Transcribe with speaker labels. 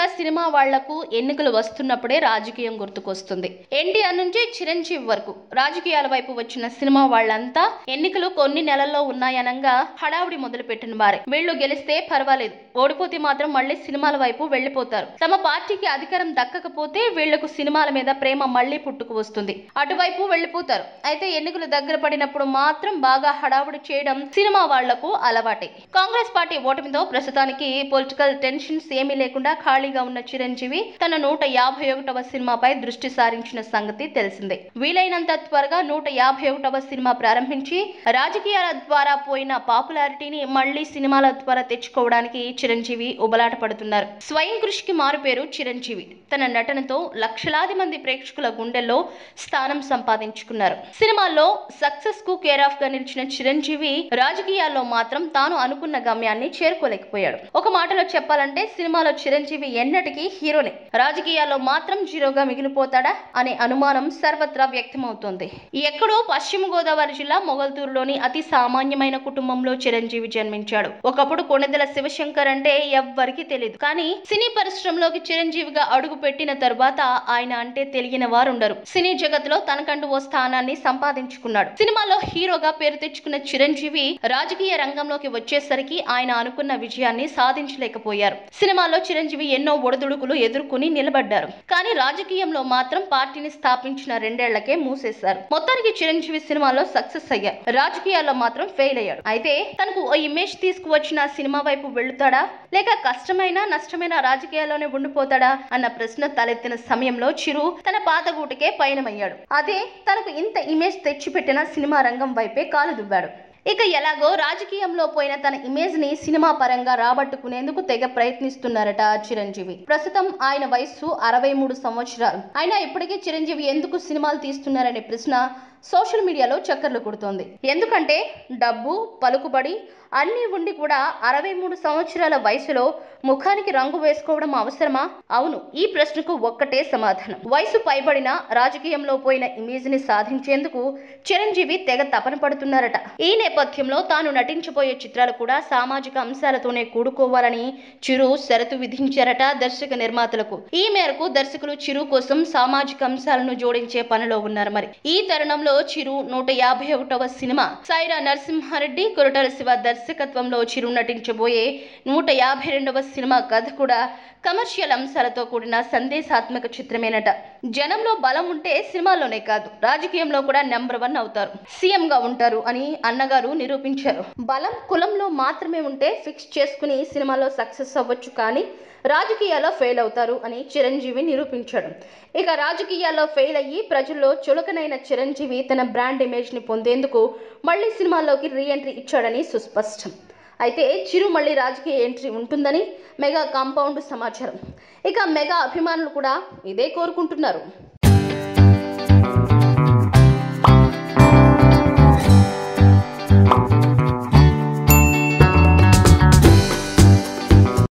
Speaker 1: ముఖ్యంగా సినిమా వాళ్లకు ఎన్నికలు వస్తున్నప్పుడే రాజకీయం గుర్తుకొస్తుంది ఎన్టీఆర్ నుంచి చిరంజీవి వరకు రాజకీయాల వైపు వచ్చిన సినిమా వాళ్ళంతా ఎన్నికలు కొన్ని నెలల్లో ఉన్నాయనంగా హడావుడి మొదలు పెట్టిన వారే వీళ్ళు గెలిస్తే పర్వాలేదు ఓడిపోతే మాత్రం మళ్ళీ సినిమాల వైపు వెళ్లిపోతారు తమ పార్టీకి అధికారం దక్కకపోతే వీళ్లకు సినిమాల మీద ప్రేమ మళ్లీ పుట్టుకు వస్తుంది అటువైపు వెళ్లిపోతారు అయితే ఎన్నికలు దగ్గర పడినప్పుడు మాత్రం బాగా హడావుడి చేయడం సినిమా వాళ్లకు అలవాటే కాంగ్రెస్ పార్టీ ఓటమితో ప్రస్తుతానికి పొలిటికల్ టెన్షన్స్ ఏమీ లేకుండా ఖాళీగా ఉన్న చిరంజీవి తన నూట యాభై ఒకటవ సినిమాపై దృష్టి సారించిన సంగతి తెలిసిందే వీలైనంత త్వరగా నూట యాభై ఒకటవ సినిమా ప్రారంభించి రాజకీయాల ద్వారా పోయిన పాపులారిటీని మళ్లీ సినిమాల ద్వారా తెచ్చుకోవడానికి చిరంజీవి ఉబలాట పడుతున్నారు స్వయం కృషికి మారుపేరు చిరంజీవి తన నటనతో లక్షలాది మంది ప్రేక్షకుల గుండెల్లో స్థానం సంపాదించుకున్నారు సినిమాల్లో సక్సెస్ కు కేర్ ఆఫ్ గా నిలిచిన చిరంజీవి రాజకీయాల్లో మాత్రం తాను అనుకున్న గమ్యాన్ని చేరుకోలేకపోయాడు ఒక మాటలో చెప్పాలంటే సినిమాలో చిరంజీవి ఎన్నటికీ హీరోనే రాజకీయాల్లో మాత్రం జీరోగా మిగిలిపోతాడా అనే అనుమానం సర్వత్రా వ్యక్తమవుతోంది ఎక్కడో పశ్చిమ గోదావరి జిల్లా మొగల్తూరులోని అతి సామాన్యమైన కుటుంబంలో చిరంజీవి జన్మించాడు ఒకప్పుడు కొణిదెల శివశంకర్ అంటే ఎవ్వరికీ తెలియదు కానీ సినీ పరిశ్రమలోకి చిరంజీవిగా అడుగు పెట్టిన తరువాత ఆయన అంటే తెలియని వారుండరు సినీ జగత్తులో తనకంటూ ఓ స్థానాన్ని సంపాదించుకున్నాడు సినిమాలో హీరోగా పేరు తెచ్చుకున్న చిరంజీవి రాజకీయ రంగంలోకి వచ్చేసరికి ఆయన అనుకున్న విజయాన్ని సాధించలేకపోయారు సినిమాలో చిరంజీవి ఎన్నో ఒడిదుడుకులు ఎదుర్కొని నిలబడ్డారు కానీ రాజకీయంలో మాత్రం పార్టీని స్థాపించిన రెండేళ్లకే మూసేశారు మొత్తానికి చిరంజీవి సినిమాలో సక్సెస్ అయ్యారు రాజకీయాల్లో మాత్రం ఫెయిల్ అయ్యాడు అయితే తనకు ఓ ఇమేజ్ తీసుకువచ్చిన సినిమా వైపు వెళ్తాడా లేక కష్టమైన నష్టమైన రాజకీయాల్లోనే ఉండిపోతాడా అన్న ప్రశ్న తలెత్తిన సమయంలో చిరు తన పాత గూటికే పయనమయ్యాడు అదే తనకు ఇంత ఇమేజ్ తెచ్చిపెట్టిన సినిమా రంగం వైపే కాలు దువ్వాడు ఇక ఎలాగో రాజకీయంలో పోయిన తన ఇమేజ్ ని సినిమా పరంగా రాబట్టుకునేందుకు తెగ ప్రయత్నిస్తున్నారట చిరంజీవి ప్రస్తుతం ఆయన వయస్సు అరవై మూడు సంవత్సరాలు అయినా ఇప్పటికీ చిరంజీవి ఎందుకు సినిమాలు తీస్తున్నారనే ప్రశ్న సోషల్ మీడియాలో చక్కర్లు కొడుతోంది ఎందుకంటే డబ్బు పలుకుబడి అన్నీ ఉండి కూడా అరవై మూడు సంవత్సరాల వయసులో ముఖానికి రంగు వేసుకోవడం అవసరమా అవును ఈ ప్రశ్నకు ఒక్కటే సమాధానం వయసు పైబడిన రాజకీయంలో పోయిన ఇమేజ్ ని సాధించేందుకు చిరంజీవి తెగ తపన పడుతున్నారట ఈ నేపథ్యంలో తాను నటించబోయే చిత్రాలు కూడా సామాజిక అంశాలతోనే కూడుకోవాలని చిరు షరతు విధించారట దర్శక నిర్మాతలకు ఈ మేరకు దర్శకులు చిరు కోసం సామాజిక అంశాలను జోడించే పనిలో ఉన్నారు మరి ఈ తరుణంలో చిరు నూట యాభై ఒకటవ సినిమా సైరా నరసింహారెడ్డి కొరటాల శివ దర్శకత్వంలో చిరు నటించబోయే నూట యాభై రెండవ సినిమా కథ కూడా కమర్షియల్ అంశాలతో కూడిన సందేశాత్మక చిత్రమేనట జనంలో బలం ఉంటే సినిమాల్లోనే కాదు రాజకీయంలో కూడా నెంబర్ వన్ అవుతారు సీఎం గా ఉంటారు అని అన్నగారు నిరూపించారు బలం కులంలో మాత్రమే ఉంటే ఫిక్స్ చేసుకుని సినిమాలో సక్సెస్ అవ్వచ్చు కానీ రాజకీయాల్లో ఫెయిల్ అవుతారు అని చిరంజీవి నిరూపించాడు ఇక రాజకీయాల్లో ఫెయిల్ అయ్యి ప్రజల్లో చులకనైన చిరంజీవి తన బ్రాండ్ ఇమేజ్ని పొందేందుకు మళ్ళీ సినిమాల్లోకి రీ ఎంట్రీ ఇచ్చాడని సుస్పష్టం అయితే చిరు మళ్ళీ రాజకీయ ఎంట్రీ ఉంటుందని మెగా కాంపౌండ్ సమాచారం ఇక మెగా అభిమానులు కూడా ఇదే కోరుకుంటున్నారు